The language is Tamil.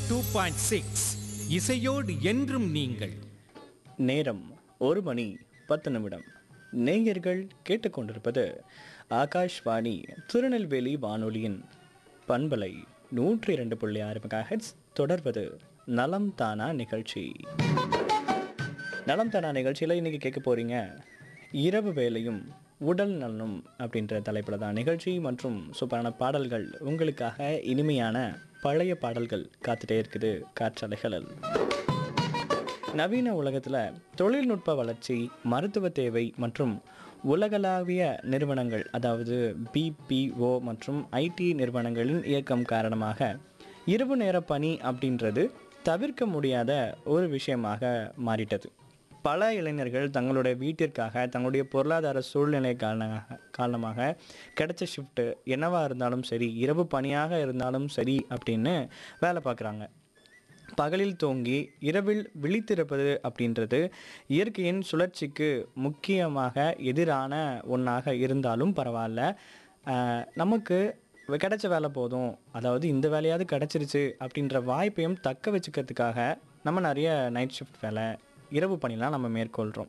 டூ பாயிண்ட் சிக்ஸ் இசையோடு என்றும் நீங்கள் நேரம் ஒரு மணி பத்து நிமிடம் நேயர்கள் கேட்டுக்கொண்டிருப்பது ஆகாஷ்வாணி திருநெல்வேலி வானொலியின் பண்பலை நூற்றி இரண்டு புள்ளி ஆறு மெகாஹெட்ஸ் தொடர்வது நலம் தானா நிகழ்ச்சி நலம் தானா நிகழ்ச்சியில் இன்னைக்கு கேட்க போறீங்க இரவு வேலையும் உடல் நலனும் அப்படின்ற தலைப்பில் தான் நிகழ்ச்சி மற்றும் சூப்பரான பாடல்கள் உங்களுக்காக இனிமையான பழைய பாடல்கள் காத்துட்டே இருக்குது காற்றலைகளில் நவீன உலகத்தில் தொழில்நுட்ப வளர்ச்சி மருத்துவ தேவை மற்றும் உலகளாவிய நிறுவனங்கள் அதாவது பிபிஓ மற்றும் ஐடி நிறுவனங்களின் இயக்கம் காரணமாக இரவு நேர பணி அப்படின்றது தவிர்க்க முடியாத ஒரு விஷயமாக மாறிட்டது பல இளைஞர்கள் தங்களுடைய வீட்டிற்காக தங்களுடைய பொருளாதார சூழ்நிலை காரணமாக காரணமாக கிடைச்ச ஷிஃப்ட்டு என்னவாக இருந்தாலும் சரி இரவு பணியாக இருந்தாலும் சரி அப்படின்னு வேலை பார்க்குறாங்க பகலில் தூங்கி இரவில் விழித்திருப்பது அப்படின்றது இயற்கையின் சுழற்சிக்கு முக்கியமாக எதிரான ஒன்றாக இருந்தாலும் பரவாயில்ல ஆஹ் நமக்கு கிடைச்ச வேலை போதும் அதாவது இந்த வேலையாவது கிடச்சிருச்சு அப்படின்ற வாய்ப்பையும் தக்க வச்சுக்கிறதுக்காக நம்ம நிறைய நைட் ஷிஃப்ட் வேலை இரவு பணிலாம் நம்ம மேற்கொள்கிறோம்